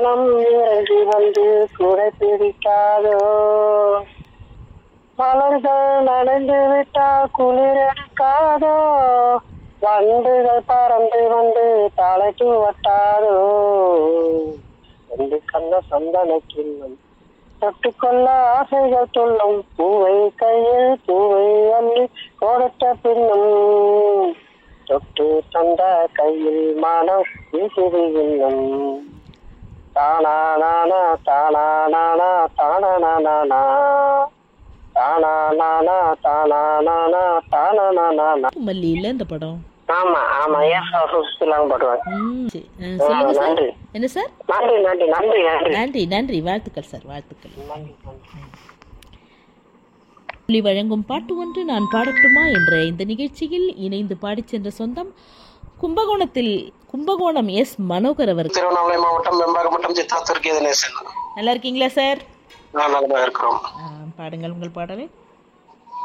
வானம் இறங்கி வந்து குடை பிடிக்காதோ மலர்கள் நனைந்து விட்டால் குளிர் எடுக்காதோ வண்டுகள் பறந்து வந்து தலைக்கு வட்டாதோ ரெண்டு கண்ண சந்தன கிண்ணம் தொட்டுக்கொள்ள ஆசைகள் துள்ளும் பூவை கையில் பூவை அள்ளி கொடுத்த பின்னும் தொட்டு தந்த கையில் மானம் வீசுது இன்னும் தானா நானா தானா நானா தானா நானா தானா நானா தானா நானா தானா நானா மல்லி இல்ல இந்த படம் ஆமா ஆமா ஏன் சுலாம் போடுவாங்க ம், சரி. ஆ, சொல்லுங்க சார் நன்றி என்ன சார் நன்றி நன்றி நன்றி நன்றி நன்றி நன்றி வாழ்த்துக்கள் சார் வாழ்த்துக்கள் நன்றி நன்றி புலி வழங்கும் பாட்டு ஒன்று நான் பாடட்டுமா என்ற இந்த நிகழ்ச்சியில் இணைந்து பாடிச் சென்ற சொந்தம் கும்பகோணத்தில் கும்பகோணம் எஸ் மனோகர் அவர்கள் திருவண்ணாமலை மாவட்டம் வெம்பாக்கம் மற்றும் சித்ரா துர்கி தினேசன் நல்லா இருக்கீங்களா சார் நான் நலமா இருக்கிறோம் ஆ, பாடுங்கள் உங்கள் பாடலை